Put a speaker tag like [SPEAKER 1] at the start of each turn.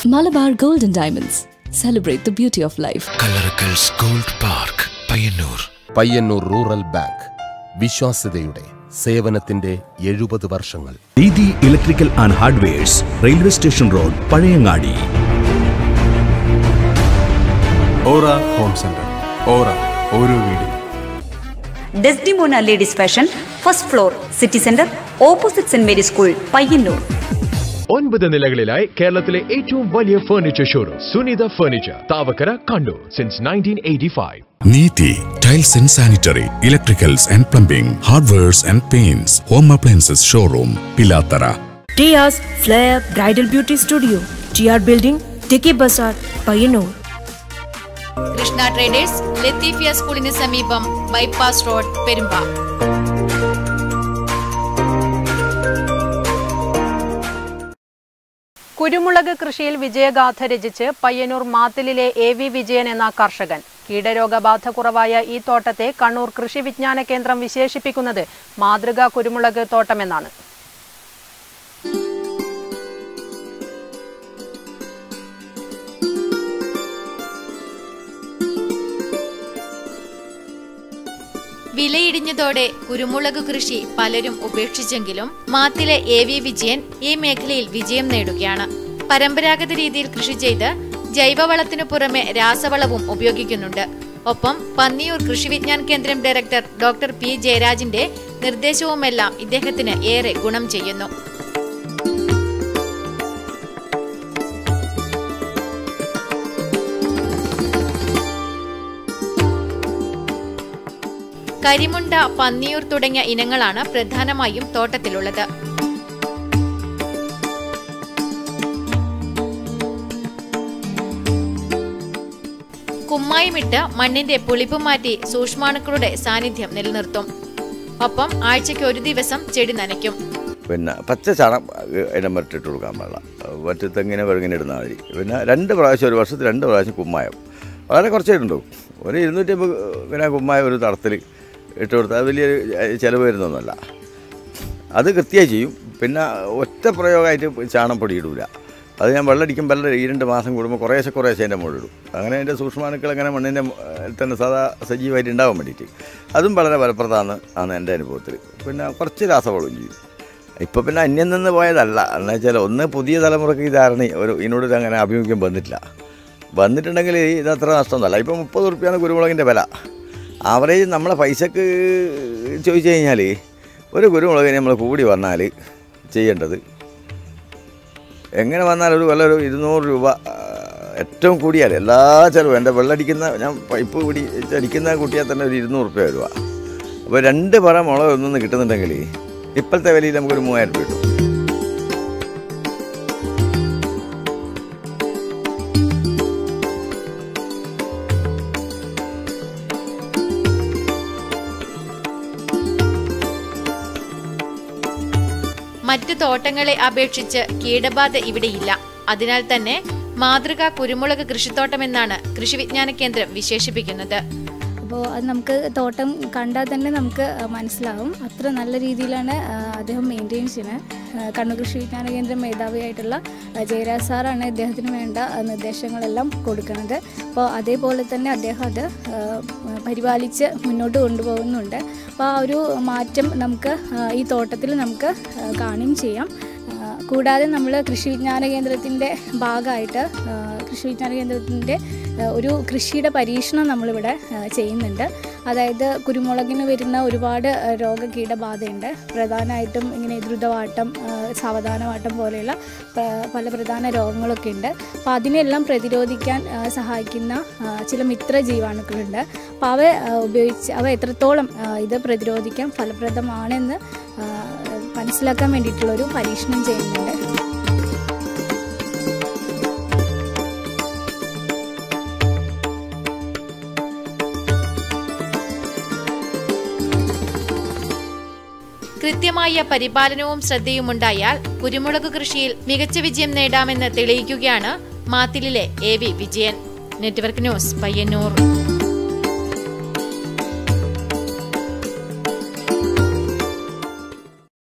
[SPEAKER 1] Malabar Gold and Diamonds. Celebrate the beauty of life.
[SPEAKER 2] കല്ലറക്കൽസ് gold park Payyanur
[SPEAKER 3] Payyanur rural bank വിശ്വാസ്യതയുടെ സേവനത്തിന്റെ എഴുപത് വർഷങ്ങൾ
[SPEAKER 4] Didi electrical and hardwares railway station road Pazhayangadi
[SPEAKER 5] Aura home centre Aura ഓരോ വീടും
[SPEAKER 6] Desdemona ladies fashion first floor city centre opposite saint Mary school Payyanur
[SPEAKER 7] ഒൻപത് നിലകളിലായി കേരളത്തിലെ ഏറ്റവും വലിയ furniture showroom Sunitha furniture Thavakkara Kannur since nineteen eighty five
[SPEAKER 8] Neethi tiles and sanitary electricals and plumbing hardwares and paints home appliances showroom Pilathara
[SPEAKER 9] Tia's Flair Bridal Beauty Studio, TR Building, Tiki Bazaar, Payanur.
[SPEAKER 10] Krishna traders Latheefiya സ്കൂളിന് സമീപം bypass road Perumba
[SPEAKER 11] കുരുമുളക് കൃഷിയിൽ വിജയഗാഥ രചിച്ച് പയ്യന്നൂർ മാത്തിലിലെ A V Vijayan എന്ന കർഷകൻ കീടരോഗബാധ കുറവായ ഈ തോട്ടത്തെ കണ്ണൂർ കൃഷി വിജ്ഞാന കേന്ദ്രം വിശേഷിപ്പിക്കുന്നത് മാതൃകാ കുരുമുളക് തോട്ടമെന്നാണ്
[SPEAKER 10] വിലയിടിഞ്ഞതോടെ കുരുമുളക് കൃഷി പലരും ഉപേക്ഷിച്ചെങ്കിലും മാത്തിലെ എ വി വിജയൻ ഈ മേഖലയിൽ വിജയം നേടുകയാണ് പരമ്പരാഗത രീതിയിൽ കൃഷി ചെയ്ത് ജൈവവളത്തിനു പുറമെ രാസവളവും ഉപയോഗിക്കുന്നുണ്ട് ഒപ്പം Panniyur Krishi Vigyan Kendra director doctor P ജയരാജിന്റെ നിർദ്ദേശവുമെല്ലാം ഇദ്ദേഹത്തിന് ഏറെ ഗുണം ചെയ്യുന്നു കരിമുണ്ട പന്നിയൂർ തുടങ്ങിയ ഇനങ്ങളാണ് പ്രധാനമായും തോട്ടത്തിലുള്ളത് കുമ്മായമിട്ട് മണ്ണിന്റെ പുളിപ്പ് മാറ്റി സൂക്ഷ്മാണുക്കളുടെ സാന്നിധ്യം നിലനിർത്തും ഒപ്പം ആഴ്ചയ്ക്ക് ഒരു ദിവസം ചെടി നനയ്ക്കും
[SPEAKER 12] പിന്നെ പച്ച ചാണം അതിനെ മറ്റിട്ട് കൊടുക്കാൻ പാടില്ല മറ്റ് തെങ്ങിനെ വെറുങ്ങിനെ ഇടുന്ന മതി പിന്നെ രണ്ട് പ്രാവശ്യം ഒരു വർഷത്തിൽ രണ്ട് പ്രാവശ്യം കുമ്മായം വളരെ കുറച്ചേ ഇട്ടുണ്ടോ ഒരു ഇരുന്നൂറ്റി അമ്പത് പിന്നെ കുമ്മായം ഒരു തടത്തിൽ ഇട്ട് കൊടുത്താൽ അത് വലിയൊരു ചിലവ് വരുന്നൊന്നുമല്ല അത് കൃത്യമായി ചെയ്യും പിന്നെ ഒറ്റ പ്രയോഗമായിട്ട് ചാണം പൊടി ഇടൂല അത് ഞാൻ വെള്ളമടിക്കും വെള്ളം ഈ രണ്ട് മാസം കൂടുമ്പോൾ കുറേശ്ശെ കുറേശ്ശെ എൻ്റെ മുകളിൽ ഇടും അങ്ങനെ അതിൻ്റെ സൂക്ഷ്മാണുക്കൾ അങ്ങനെ മണ്ണിൻ്റെ തന്നെ സദാ സജീവമായിട്ട് ഉണ്ടാവാൻ വേണ്ടിയിട്ട് അതും വളരെ ഫലപ്രദമാണ് ആണ് എൻ്റെ അനുഭവത്തിൽ പിന്നെ കുറച്ച് രാസവളവും ചെയ്യും ഇപ്പോൾ പിന്നെ അന്യം നിന്ന് പോയതല്ല എന്ന് വെച്ചാൽ ഒന്ന് പുതിയ തലമുറക്ക് ഈ ധാരണ ഒരു ഇതിനോടൊരു അങ്ങനെ ആഭിമുഖ്യം വന്നിട്ടില്ല വന്നിട്ടുണ്ടെങ്കിൽ ഇത് അത്ര നഷ്ടമൊന്നുമല്ല ഇപ്പോൾ മുപ്പത് റുപ്യാണ് കുരുമുളകിൻ്റെ വില ആവറേജ് നമ്മളെ പൈസക്ക് ചോദിച്ചു കഴിഞ്ഞാൽ ഒരു കുരുമുളകിന് നമ്മൾ കൂടി വന്നാൽ ചെയ്യേണ്ടത് എങ്ങനെ വന്നാൽ ഒരു വില ഒരു ഇരുന്നൂറ് രൂപ ആ, ഏറ്റവും കൂടിയാൽ എല്ലാ ചിലവും എൻ്റെ വെള്ളമടിക്കുന്ന ഞാൻ പൈപ്പ് പിടി അടിക്കുന്ന കൂട്ടിയാൽ തന്നെ ഒരു ഇരുന്നൂറ് റുപ്യ വരുക അപ്പോൾ രണ്ട് പറ മുളക് ഒന്നൊന്ന് കിട്ടുന്നുണ്ടെങ്കിൽ ഇപ്പോഴത്തെ വിലയിൽ നമുക്കൊരു മൂവായിരം രൂപ കിട്ടും
[SPEAKER 10] മറ്റ് തോട്ടങ്ങളെ അപേക്ഷിച്ച് കീടബാധ ഇവിടെയില്ല അതിനാൽ തന്നെ മാതൃകാ കുരുമുളക് കൃഷിത്തോട്ടമെന്നാണ് കൃഷി വിജ്ഞാന കേന്ദ്രം വിശേഷിപ്പിക്കുന്നത്
[SPEAKER 13] അപ്പോൾ അത് നമുക്ക് തോട്ടം കണ്ടാൽ തന്നെ നമുക്ക് മനസ്സിലാവും അത്ര നല്ല രീതിയിലാണ് ആ, അദ്ദേഹം മെയിൻറ്റെയിൻ ചെയ്യുന്നത് ആ, കണ്ണൂർ കൃഷി വിജ്ഞാന കേന്ദ്രം മേധാവിയായിട്ടുള്ള ആ, ജയരാജ് സാറാണ് ഇദ്ദേഹത്തിന് വേണ്ട ആ, നിർദ്ദേശങ്ങളെല്ലാം കൊടുക്കുന്നത് അപ്പോൾ അതേപോലെ തന്നെ അദ്ദേഹം അത് ആ, പരിപാലിച്ച് മുന്നോട്ട് കൊണ്ടുപോകുന്നുണ്ട് അപ്പോൾ ആ ഒരു മാറ്റം നമുക്ക് ആ, ഈ തോട്ടത്തിൽ നമുക്ക് ആ, കാണുകയും ചെയ്യാം ആ, കൂടാതെ നമ്മൾ കൃഷി വിജ്ഞാന കേന്ദ്രത്തിൻ്റെ ഭാഗമായിട്ട് ആ, കൃഷി വിജ്ഞാന കേന്ദ്രത്തിൻ്റെ ആ, ഒരു കൃഷിയുടെ പരീക്ഷണം നമ്മളിവിടെ ആ, ചെയ്യുന്നുണ്ട് അതായത് കുരുമുളകിന് വരുന്ന ഒരുപാട് ആ, രോഗകീടബാധയുണ്ട് പ്രധാനമായിട്ടും ഇങ്ങനെ ദ്രുതവാട്ടം ആ, സാവധാനവാട്ടം പോലെയുള്ള പ- പല പ്രധാന രോഗങ്ങളൊക്കെ ഉണ്ട് അപ്പോൾ അതിനെല്ലാം പ്രതിരോധിക്കാൻ ആ, സഹായിക്കുന്ന ആ, ചില മിത്ര ജീവാണുക്കളുണ്ട് അപ്പോൾ അവ ആ, ഉപയോഗിച്ച് അവ എത്രത്തോളം ആ, ഇത് പ്രതിരോധിക്കാൻ ഫലപ്രദമാണെന്ന് ആ, മനസ്സിലാക്കാൻ വേണ്ടിയിട്ടുള്ളൊരു പരീക്ഷണം ചെയ്യുന്നുണ്ട്
[SPEAKER 10] കൃത്യമായ പരിപാലനവും ശ്രദ്ധയുമുണ്ടായാൽ കുരുമുളക് കൃഷിയിൽ മികച്ച വിജയം നേടാമെന്ന് തെളിയിക്കുകയാണ് മാത്തിലിലെ A V Vijayan network news Payyanur